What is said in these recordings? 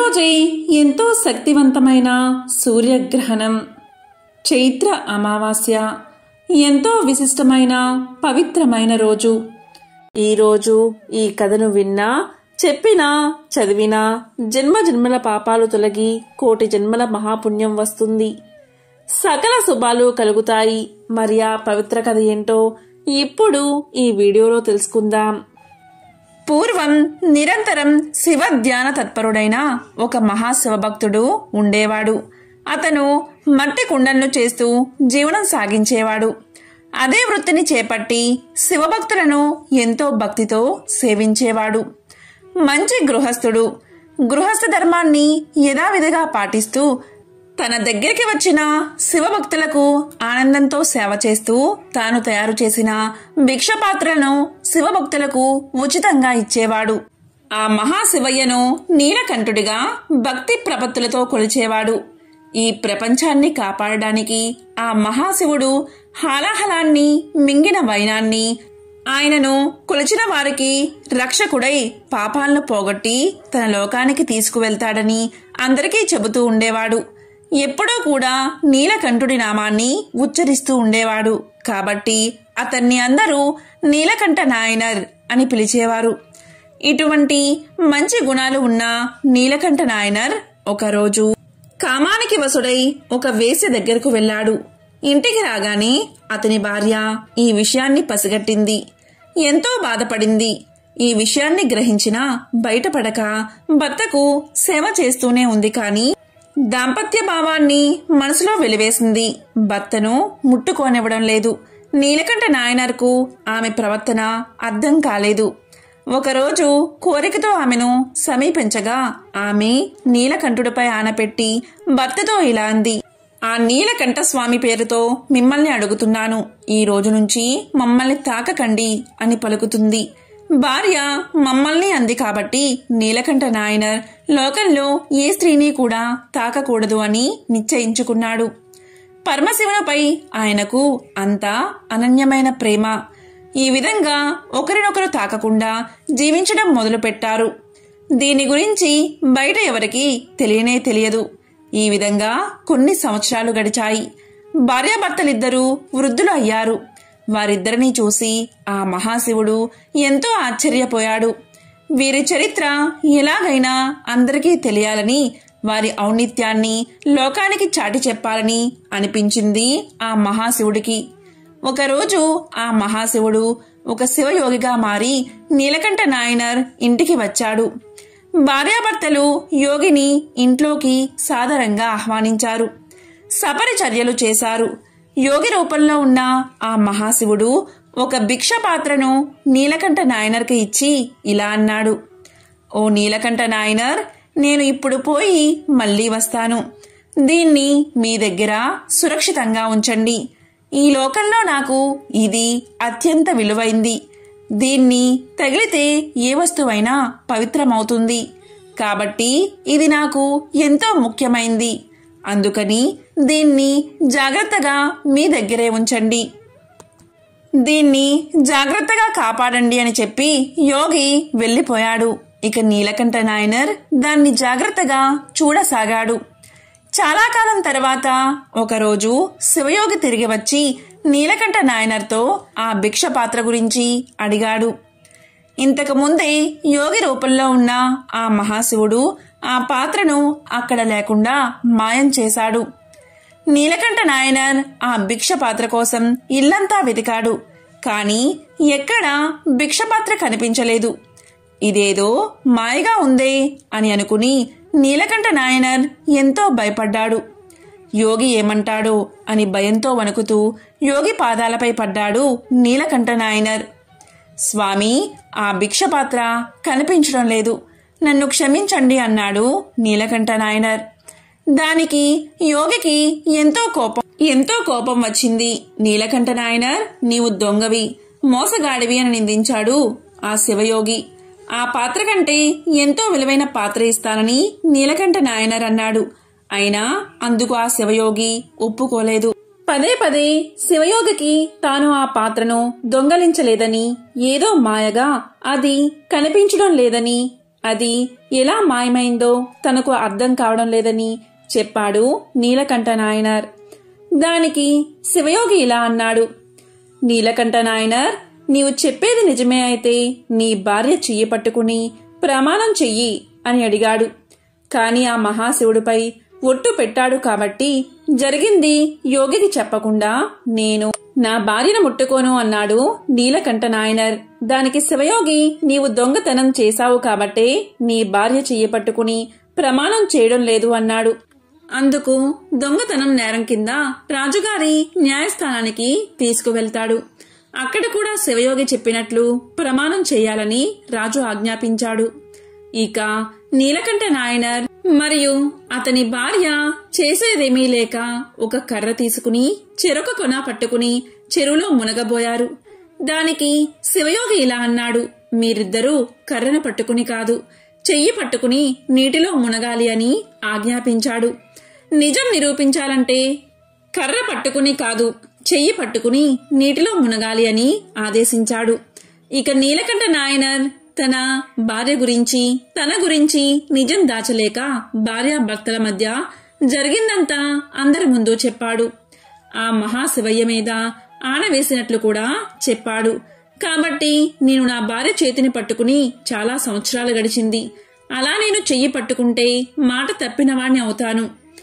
ఈరోజే ఎంతో శక్తివంతమైన సూర్యగ్రహణం చైత్ర అమావాస్య ఎంతో విశిష్టమైన పవిత్రమైన రోజు ఈరోజు ఈ కథను విన్నా చెప్పినా చదివినా జన్మ జన్మల పాపాలు తొలగి కోటి జన్మల మహాపుణ్యం వస్తుంది సకల శుభాలు కలుగుతాయి మరి ఆ పవిత్ర కథ ఏంటో ఇప్పుడు ఈ వీడియోలో తెలుసుకుందాం పూర్వం నిరంతరం శివ ధ్యాన తత్పరుడైన ఒక మహాశివభక్తుడు ఉండేవాడు అతను మట్టి కుండలను చేస్తూ జీవనం సాగించేవాడు అదే వృత్తిని చేపట్టి శివభక్తులను ఎంతో భక్తితో సేవించేవాడు మంచి గృహస్థుడు గృహస్థ ధర్మాన్ని యథావిధిగా పాటిస్తూ తన దగ్గరికి వచ్చిన శివభక్తులకు ఆనందంతో సేవ చేస్తూ తాను తయారు చేసిన భిక్ష పాత్రలను శివభక్తులకు ఉచితంగా ఇచ్చేవాడు ఆ మహాశివయ్యను నీలకంఠుడిగా భక్తి ప్రపత్తులతో కొలిచేవాడు ఈ ప్రపంచాన్ని కాపాడడానికి ఆ మహాశివుడు హాలాహలాన్ని మింగిన వైనాన్ని ఆయనను కొలిచిన వారికి రక్షకుడై పాపాలను పోగొట్టి తన లోకానికి తీసుకువెళ్తాడని అందరికీ చెబుతూ ఉండేవాడు ఎప్పుడూ కూడా నీలకంఠుడి నామాన్ని ఉచ్చరిస్తూ ఉండేవాడు కాబట్టి అతన్ని అందరూ నీలకంఠ నాయనర్ అని పిలిచేవారు ఇటువంటి మంచి గుణాలు ఉన్న నీలకంఠ నాయనర్ ఒకరోజు కామానికి వసుడై ఒక వేశ్య దగ్గరకు వెళ్ళాడు ఇంటికి రాగానే అతని భార్య ఈ విషయాన్ని పసిగట్టింది ఎంతో బాధపడింది ఈ విషయాన్ని గ్రహించినా బయటపడక భర్తకు సేవ చేస్తూనే ఉంది కాని దాంపత్య భావాన్ని మనసులో వెలివేసింది భర్తను ముట్టుకోనివ్వడం లేదు నీలకంఠ నాయనర్కు ఆమె ప్రవర్తన అర్థం కాలేదు ఒకరోజు కోరికతో ఆమెను సమీపించగా ఆమె నీలకంఠుడిపై ఆనపెట్టి భర్తతో ఇలా అంది ఆ నీలకంఠ స్వామి పేరుతో మిమ్మల్ని అడుగుతున్నాను ఈ రోజు నుంచి మమ్మల్ని తాకకండి అని పలుకుతుంది భార్య మమ్మల్ని అంది కాబట్టి నీలకంఠ నాయనర్ లోకంలో ఏ స్త్రీని కూడా తాకకూడదు అని నిశ్చయించుకున్నాడు పరమశివునిపై ఆయనకు అంతా అనన్యమైన ప్రేమ ఈ విధంగా ఒకరినొకరు తాకకుండా జీవించడం మొదలుపెట్టారు దీని గురించి బయట ఎవరికి తెలియనే తెలియదు ఈ విధంగా కొన్ని సంవత్సరాలు గడిచాయి భార్యాభర్తలిద్దరూ వృద్ధులు అయ్యారు వారిద్దరినీ చూసి ఆ మహాశివుడు ఎంతో ఆశ్చర్యపోయాడు వీరి చరిత్ర ఎలాగైనా అందరికీ తెలియాలని వారి ఔన్నిత్యాన్ని లోకానికి చాటి చెప్పాలని అనిపించింది ఆ మహాశివుడికి ఒకరోజు ఆ మహాశివుడు ఒక శివయోగిగా మారి నీలకంఠ నాయనర్ ఇంటికి వచ్చాడు భార్యాభర్తలు యోగిని ఇంట్లోకి సాదరంగా ఆహ్వానించారు సపరిచర్యలు చేశారు యోగి రూపంలో ఉన్న ఆ మహాశివుడు ఒక భిక్ష పాత్రను నీలకంఠ నాయనర్కి ఇచ్చి ఇలా అన్నాడు ఓ నీలకంఠ నాయనర్ నేను ఇప్పుడు పోయి మళ్ళీ వస్తాను దీన్ని మీ దగ్గర సురక్షితంగా ఉంచండి ఈ లోకంలో నాకు ఇది అత్యంత విలువైంది దీన్ని తగిలితే ఏ వస్తువైనా పవిత్రమవుతుంది కాబట్టి ఇది నాకు ఎంతో ముఖ్యమైంది అందుకని దీన్ని జాగ్రత్తగా మీ దగ్గరే ఉంచండి దీన్ని జాగ్రత్తగా కాపాడండి అని చెప్పి యోగి వెళ్ళిపోయాడు ఇక నీలకంఠ నాయనర్ దాన్ని జాగ్రత్తగా చూడసాగాడు చాలా కాలం తర్వాత ఒకరోజు శివయోగి తిరిగి వచ్చి నీలకంఠ నాయనర్తో ఆ భిక్ష పాత్ర గురించి అడిగాడు ఇంతకు ముందే యోగి రూపంలో ఉన్న ఆ మహాశివుడు ఆ పాత్రను అక్కడ లేకుండా మాయం చేశాడు నీలకంఠ నాయనర్ ఆ భిక్ష పాత్ర కోసం ఇల్లంతా వెతికాడు కాని ఎక్కడా భిక్ష పాత్ర కనిపించలేదు ఇదేదో మాయగా ఉందే అని అనుకుని నీలకంఠ నాయనర్ ఎంతో భయపడ్డాడు యోగి ఏమంటాడో అని భయంతో వణుకుతూ యోగి పాదాలపై పడ్డాడు నీలకంఠ నాయనర్ స్వామి ఆ భిక్ష పాత్ర కనిపించడం లేదు నన్ను క్షమించండి అన్నాడు నీలకంఠ నాయనర్ దానికి యోగికి ఎంతో కోపం ఎంతో కోపం వచ్చింది నీలకంఠ నాయనర్ నీవు దొంగవి మోసగాడివి అని నిందించాడు ఆ శివయోగి ఆ పాత్ర కంటే ఎంతో విలువైన పాత్ర ఇస్తానని నీలకంఠ నాయనర్ అన్నాడు అయినా అందుకు ఆ శివయోగి ఒప్పుకోలేదు పదే పదే శివయోగికి తాను ఆ పాత్రను దొంగలించలేదని ఏదో మాయగా అది కనిపించడం లేదని అది ఎలా మాయమైందో తనకు అర్థం కావడం లేదని చెప్పాడు నీలకంఠ నాయనర్ దానికి శివయోగి ఇలా అన్నాడు నీలకంఠ నాయనర్ నీవు చెప్పేది నిజమే అయితే నీ భార్య చెయ్యి పట్టుకుని ప్రమాణం చెయ్యి అని అడిగాడు కాని ఆ మహాశివుడిపై ఒట్టు పెట్టాడు కాబట్టి జరిగింది యోగికి చెప్పకుండా నేను నా భార్యను ముట్టుకోను అన్నాడు నీలకంఠ నాయనర్ దానికి శివయోగి నీవు దొంగతనం చేశావు కాబట్టే నీ భార్య చెయ్యి పట్టుకుని ప్రమాణం చేయడం లేదు అన్నాడు అందుకు దొంగతనం నేరం కింద రాజుగారి న్యాయస్థానానికి తీసుకువెళ్తాడు అక్కడ కూడా శివయోగి చెప్పినట్లు ప్రమాణం చేయాలని రాజు ఆజ్ఞాపించాడు ఇక నీలకంఠ నాయనర్ మరియు అతని భార్య చేసేదేమీ లేక ఒక కర్ర తీసుకుని చెరొక కొన పట్టుకుని చెరువులో మునగబోయారు దానికి శివయోగి ఇలా అన్నాడు మీరిద్దరూ కర్రను పట్టుకుని కాదు చెయ్యి పట్టుకుని నీటిలో మునగాలి అని ఆజ్ఞాపించాడు నిజం నిరూపించాలంటే కర్ర పట్టుకుని కాదు చెయ్యి పట్టుకుని నీటిలో మునగాలి అని ఆదేశించాడు ఇక నీలకంఠ నాయనర్ తన భార్య గురించి తన గురించి నిజం దాచలేక భార్యాభర్తల మధ్య జరిగిందంతా అందరి ముందు చెప్పాడు ఆ మహాశివయ్య మీద ఆనవేసినట్లు కూడా చెప్పాడు కాబట్టి నేను నా భార్య చేతిని పట్టుకుని చాలా సంవత్సరాలు గడిచింది అలా నేను చెయ్యి పట్టుకుంటే మాట తప్పినవాణ్ణి అవుతాను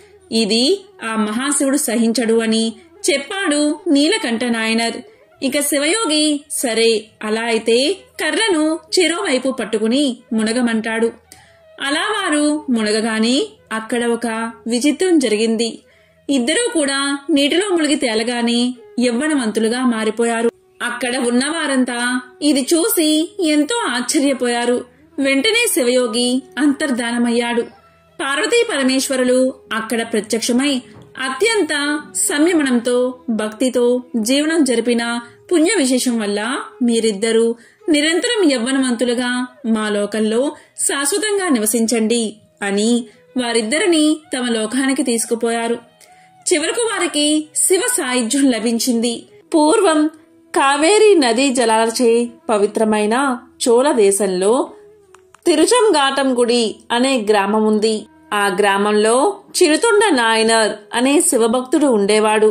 ఇది ఆ మహాశివుడు సహించడు అని చెప్పాడు నీలకంఠ నాయనర్ ఇక శివయోగి సరే అలా అయితే కర్రను చెరోవైపు పట్టుకుని మునగమంటాడు అలా వారు మునగగానే అక్కడ ఒక విచిత్రం జరిగింది ఇద్దరూ కూడా నీటిలో మునిగి తేలగానే యవ్వనవంతులుగా మారిపోయారు అక్కడ ఉన్నవారంతా ఇది చూసి ఎంతో ఆశ్చర్యపోయారు వెంటనే శివయోగి అంతర్ధానమయ్యాడు పార్వతీ పరమేశ్వరులు అక్కడ ప్రత్యక్షమై అత్యంత సంయమనంతో భక్తితో జీవనం జరిపిన పుణ్య విశేషం వల్ల మీరిద్దరూ నిరంతరం యవ్వనవంతులుగా మా లోకంలో శాశ్వతంగా నివసించండి అని వారిద్దరిని తమ లోకానికి తీసుకుపోయారు చివరకు వారికి శివ సాయుధ్యం లభించింది పూర్వం కావేరీ నదీ జలాలచే పవిత్రమైన చోళ దేశంలో తిరుచంగాటం గుడి అనే గ్రామం ఉంది ఆ గ్రామంలో చిరుతొండ నాయనర్ అనే శివభక్తుడు ఉండేవాడు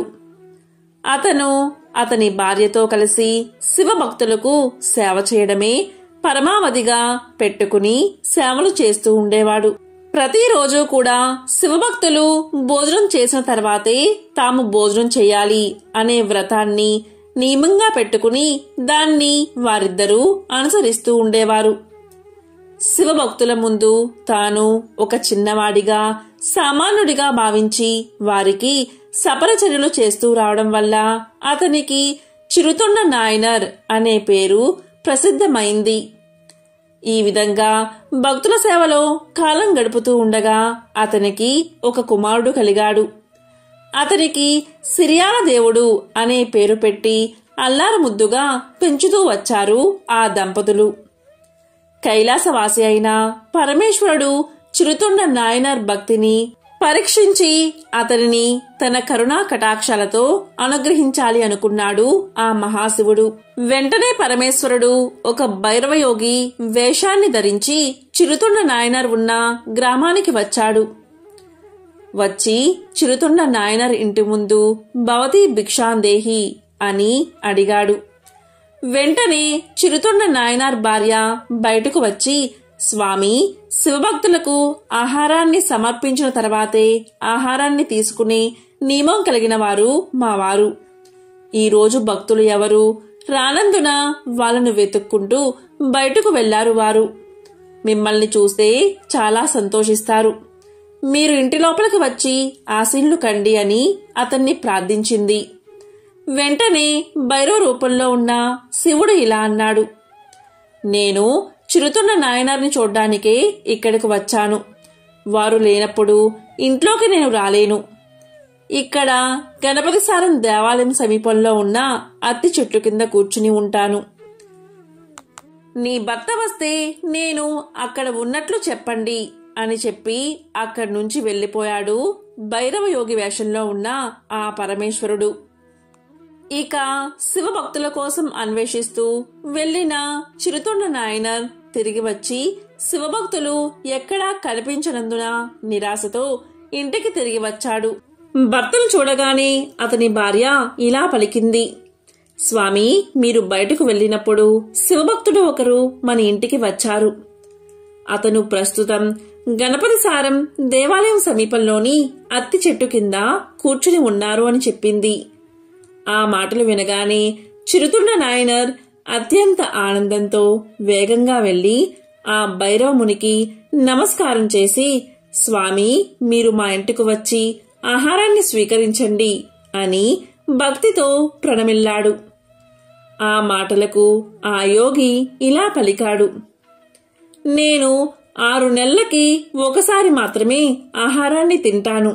అతను అతని భార్యతో కలిసి శివభక్తులకు సేవ చేయడమే పరమావధిగా పెట్టుకుని సేవలు చేస్తూ ఉండేవాడు ప్రతిరోజు కూడా శివభక్తులు భోజనం చేసిన తర్వాతే తాము భోజనం చేయాలి అనే వ్రతాన్ని నియమంగా పెట్టుకుని దాన్ని వారిద్దరూ అనుసరిస్తూ ఉండేవారు శివభక్తుల ముందు తాను ఒక చిన్నవాడిగా సామాన్యుడిగా భావించి వారికి సపరచర్యలు చేస్తూ రావడం వల్ల అతనికి చిరుతొండ నాయనర్ అనే పేరు ప్రసిద్ధమైంది ఈ విధంగా భక్తుల సేవలో కాలం గడుపుతూ ఉండగా అతనికి ఒక కుమారుడు కలిగాడు అతనికి సిరియాల దేవుడు అనే పేరు పెట్టి అల్లారు ముద్దుగా పెంచుతూ వచ్చారు ఆ దంపతులు కైలాసవాసి అయిన పరమేశ్వరుడు చిరుతొండ నాయనర్ భక్తిని పరీక్షించి అతనిని తన కరుణా కటాక్షాలతో అనుగ్రహించాలి అనుకున్నాడు ఆ మహాశివుడు వెంటనే పరమేశ్వరుడు ఒక భైరవయోగి వేషాన్ని ధరించి చిరుతొండ నాయనర్ ఉన్న గ్రామానికి వచ్చాడు వచ్చి చిరుతొండ నాయనర్ ఇంటి ముందు భవతి భిక్షాందేహి అని అడిగాడు వెంటనే చిరుతొండ నాయనార్ భార్య బయటకు వచ్చి స్వామి శివభక్తులకు ఆహారాన్ని సమర్పించిన తర్వాతే ఆహారాన్ని తీసుకునే నియమం కలిగిన వారు మావారు ఈరోజు భక్తులు ఎవరు రానందున వాళ్ళను వెతుక్కుంటూ బయటకు వెళ్లారు వారు మిమ్మల్ని చూస్తే చాలా సంతోషిస్తారు మీరు ఇంటి లోపలికి వచ్చి ఆశీళ్లు కండి అని అతన్ని ప్రార్థించింది వెంటనే భైరవ రూపంలో ఉన్న శివుడు ఇలా అన్నాడు నేను చిరుతున్న నాయనార్ని చూడ్డానికే ఇక్కడికి వచ్చాను వారు లేనప్పుడు ఇంట్లోకి నేను రాలేను ఇక్కడ గణపతి సారం దేవాలయం సమీపంలో ఉన్న అత్తి చెట్టు కింద కూర్చుని ఉంటాను నీ భర్త వస్తే నేను అక్కడ ఉన్నట్లు చెప్పండి అని చెప్పి అక్కడి నుంచి వెళ్లిపోయాడు భైరవ యోగి వేషంలో ఉన్న ఆ పరమేశ్వరుడు ఇక శివభక్తుల కోసం అన్వేషిస్తూ వెళ్లిన చిరుతొండ నాయనర్ తిరిగి వచ్చి శివభక్తులు ఎక్కడా కనిపించనందున నిరాశతో ఇంటికి తిరిగి వచ్చాడు భర్తను చూడగానే అతని భార్య ఇలా పలికింది స్వామి మీరు బయటకు వెళ్ళినప్పుడు శివభక్తుడు ఒకరు మన ఇంటికి వచ్చారు అతను ప్రస్తుతం గణపతి సారం దేవాలయం సమీపంలోని అత్తి చెట్టు కింద కూర్చుని ఉన్నారు అని చెప్పింది ఆ మాటలు వినగానే చిరుతుండ నాయనర్ అత్యంత ఆనందంతో వేగంగా వెళ్లి ఆ భైరవమునికి నమస్కారం చేసి స్వామి మీరు మా ఇంటికి వచ్చి ఆహారాన్ని స్వీకరించండి అని భక్తితో ప్రణమిల్లాడు ఆ మాటలకు ఆ యోగి ఇలా పలికాడు నేను ఆరు నెలలకి ఒకసారి మాత్రమే ఆహారాన్ని తింటాను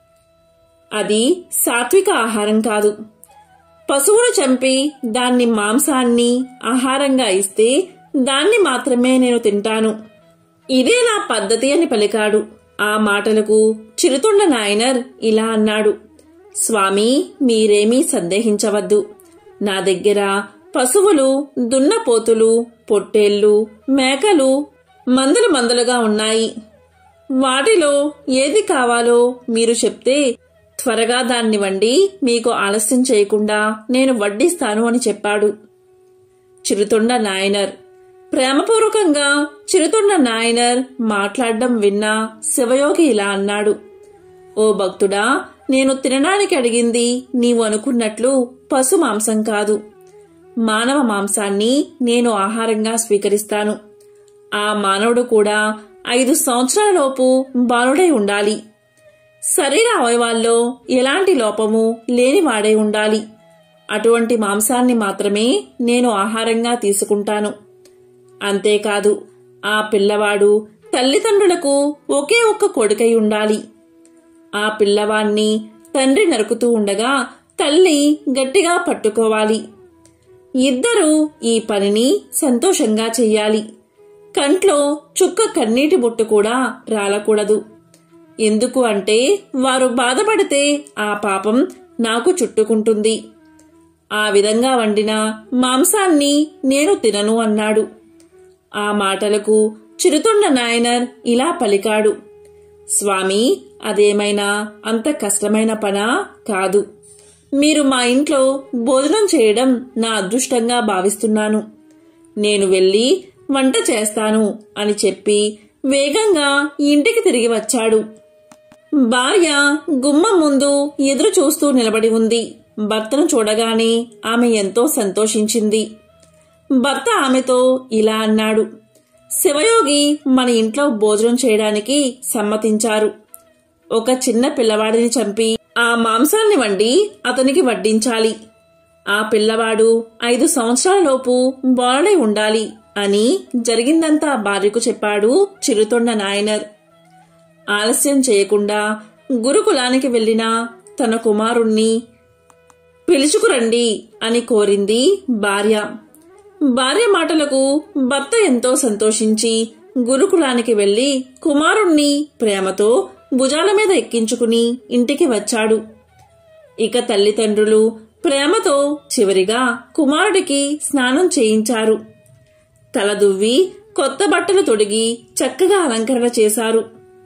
అది సాత్విక ఆహారం కాదు పశువును చంపి దాన్ని మాంసాన్ని ఆహారంగా ఇస్తే దాన్ని మాత్రమే నేను తింటాను ఇదే నా పద్ధతి అని పలికాడు ఆ మాటలకు చిరుతుండ నాయనర్ ఇలా అన్నాడు స్వామి మీరేమీ సందేహించవద్దు నా దగ్గర పశువులు దున్నపోతులు పొట్టేళ్లు మేకలు మందలు మందలుగా ఉన్నాయి వాటిలో ఏది కావాలో మీరు చెప్తే త్వరగా దాన్ని వండి మీకు ఆలస్యం చేయకుండా నేను వడ్డిస్తాను అని చెప్పాడు చిరుతొండ నాయనర్ ప్రేమపూర్వకంగా చిరుతొండ నాయనర్ మాట్లాడడం విన్నా శివయోగి ఇలా అన్నాడు ఓ భక్తుడా నేను తినడానికి అడిగింది నీవు అనుకున్నట్లు పశు మాంసం కాదు మానవ మాంసాన్ని నేను ఆహారంగా స్వీకరిస్తాను ఆ మానవుడు కూడా ఐదు సంవత్సరాలలోపు బాలుడై ఉండాలి శరీర అవయవాల్లో ఎలాంటి లోపము లేనివాడై ఉండాలి అటువంటి మాంసాన్ని మాత్రమే నేను ఆహారంగా తీసుకుంటాను అంతేకాదు ఆ పిల్లవాడు తల్లిదండ్రులకు ఒకే ఒక్క కొడుకై ఉండాలి ఆ పిల్లవాణ్ణి తండ్రి నరుకుతూ ఉండగా తల్లి గట్టిగా పట్టుకోవాలి ఇద్దరూ ఈ పనిని సంతోషంగా చెయ్యాలి కంట్లో చుక్క కన్నీటి బొట్టు కూడా రాలకూడదు ఎందుకు అంటే వారు బాధపడితే ఆ పాపం నాకు చుట్టుకుంటుంది ఆ విధంగా వండిన మాంసాన్ని నేను తినను అన్నాడు ఆ మాటలకు చిరుతొండ నాయనర్ ఇలా పలికాడు స్వామి అదేమైనా అంత కష్టమైన పనా కాదు మీరు మా ఇంట్లో భోజనం చేయడం నా అదృష్టంగా భావిస్తున్నాను నేను వెళ్ళి వంట చేస్తాను అని చెప్పి వేగంగా ఇంటికి తిరిగి వచ్చాడు భార్య గుమ్మం ముందు ఎదురు చూస్తూ నిలబడి ఉంది భర్తను చూడగానే ఆమె ఎంతో సంతోషించింది భర్త ఆమెతో ఇలా అన్నాడు శివయోగి మన ఇంట్లో భోజనం చేయడానికి సమ్మతించారు ఒక చిన్న పిల్లవాడిని చంపి ఆ మాంసాన్ని వండి అతనికి వడ్డించాలి ఆ పిల్లవాడు ఐదు సంవత్సరాలలోపు బాలుడై ఉండాలి అని జరిగిందంతా భార్యకు చెప్పాడు చిరుతొండ నాయనర్ ఆలస్యం చేయకుండా గురుకులానికి వెళ్లిన తన కుమారుణ్ణి పిలుచుకురండి అని కోరింది భార్య భార్య మాటలకు భర్త ఎంతో సంతోషించి గురుకులానికి వెళ్లి కుమారుణ్ణి ప్రేమతో భుజాల మీద ఎక్కించుకుని ఇంటికి వచ్చాడు ఇక తల్లిదండ్రులు ప్రేమతో చివరిగా కుమారుడికి స్నానం చేయించారు తలదువ్వి కొత్త బట్టలు తొడిగి చక్కగా అలంకరణ చేశారు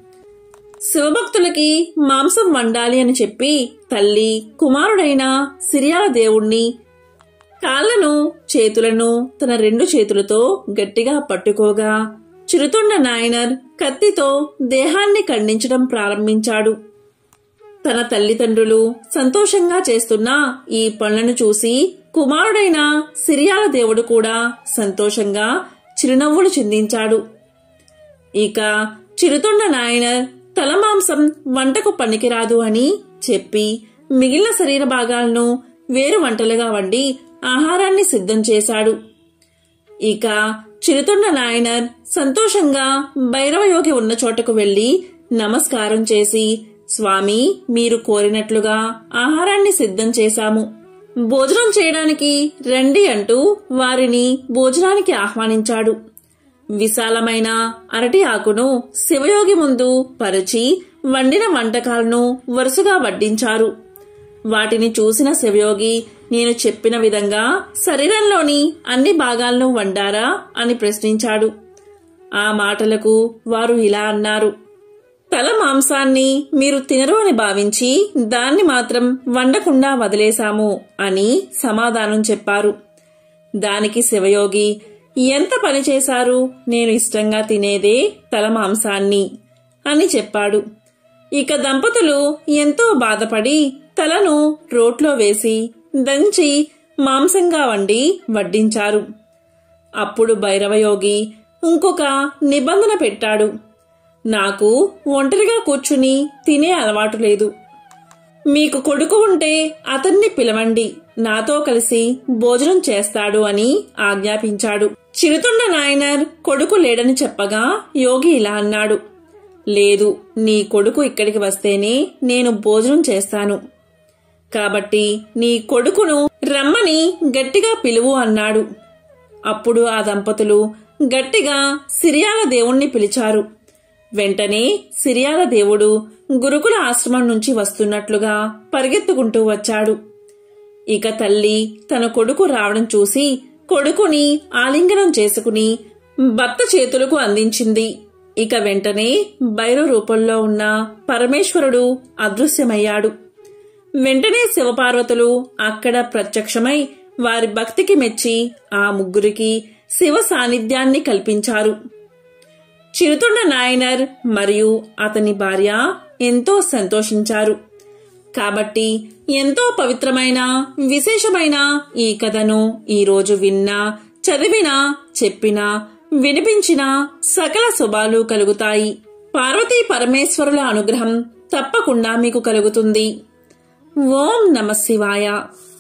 శివభక్తులకి మాంసం వండాలి అని చెప్పి తల్లి కుమారుడైన సిరియాల దేవుణ్ణి కాళ్లను చేతులను తన రెండు చేతులతో గట్టిగా పట్టుకోగా చిరుతొండ నాయనర్ కత్తితో దేహాన్ని ఖండించడం ప్రారంభించాడు తన తల్లిదండ్రులు సంతోషంగా చేస్తున్న ఈ పనులను చూసి కుమారుడైన సిరియాల దేవుడు కూడా సంతోషంగా చిరునవ్వులు చిందించాడు ఇక చిరుతొండ నాయనర్ తల మాంసం వంటకు పనికిరాదు అని చెప్పి మిగిలిన శరీర భాగాలను వేరు వంటలుగా వండి ఆహారాన్ని సిద్ధం చేశాడు ఇక చిరుతొండ నాయనర్ సంతోషంగా భైరవయోగి ఉన్న చోటకు వెళ్లి నమస్కారం చేసి స్వామి మీరు కోరినట్లుగా ఆహారాన్ని సిద్ధం చేశాము భోజనం చేయడానికి రండి అంటూ వారిని భోజనానికి ఆహ్వానించాడు విశాలమైన అరటి ఆకును శివయోగి ముందు పరిచి వండిన వంటకాలను వరుసగా వడ్డించారు వాటిని చూసిన శివయోగి నేను చెప్పిన విధంగా శరీరంలోని అన్ని భాగాలను వండారా అని ప్రశ్నించాడు ఆ మాటలకు వారు ఇలా అన్నారు తల మాంసాన్ని మీరు తినరు అని భావించి దాన్ని మాత్రం వండకుండా వదిలేశాము అని సమాధానం చెప్పారు దానికి శివయోగి ఎంత పని చేశారు నేను ఇష్టంగా తినేదే తల మాంసాన్ని అని చెప్పాడు ఇక దంపతులు ఎంతో బాధపడి తలను రోట్లో వేసి దంచి మాంసంగా వండి వడ్డించారు అప్పుడు భైరవయోగి ఇంకొక నిబంధన పెట్టాడు నాకు ఒంటరిగా కూర్చుని తినే అలవాటు లేదు మీకు కొడుకు ఉంటే అతన్ని పిలవండి నాతో కలిసి భోజనం చేస్తాడు అని ఆజ్ఞాపించాడు చిరుతుండ నాయనర్ కొడుకు లేడని చెప్పగా యోగి ఇలా అన్నాడు లేదు నీ కొడుకు ఇక్కడికి వస్తేనే నేను భోజనం చేస్తాను కాబట్టి నీ కొడుకును రమ్మని గట్టిగా పిలువు అన్నాడు అప్పుడు ఆ దంపతులు గట్టిగా సిరియాల దేవుణ్ణి పిలిచారు వెంటనే సిరియాల దేవుడు గురుకుల ఆశ్రమం నుంచి వస్తున్నట్లుగా పరిగెత్తుకుంటూ వచ్చాడు ఇక తల్లి తన కొడుకు రావడం చూసి కొడుకుని ఆలింగనం చేసుకుని భర్త చేతులకు అందించింది ఇక వెంటనే బైరు రూపంలో ఉన్న పరమేశ్వరుడు అదృశ్యమయ్యాడు వెంటనే శివపార్వతులు అక్కడ ప్రత్యక్షమై వారి భక్తికి మెచ్చి ఆ ముగ్గురికి శివ సాన్నిధ్యాన్ని కల్పించారు చిరుతొండ నాయనర్ మరియు అతని భార్య ఎంతో సంతోషించారు కాబట్టి ఎంతో పవిత్రమైన విశేషమైన ఈ కథను ఈరోజు విన్నా చదివినా చెప్పినా వినిపించినా సకల శుభాలు కలుగుతాయి పార్వతీ పరమేశ్వరుల అనుగ్రహం తప్పకుండా మీకు కలుగుతుంది ఓం నమ శివాయ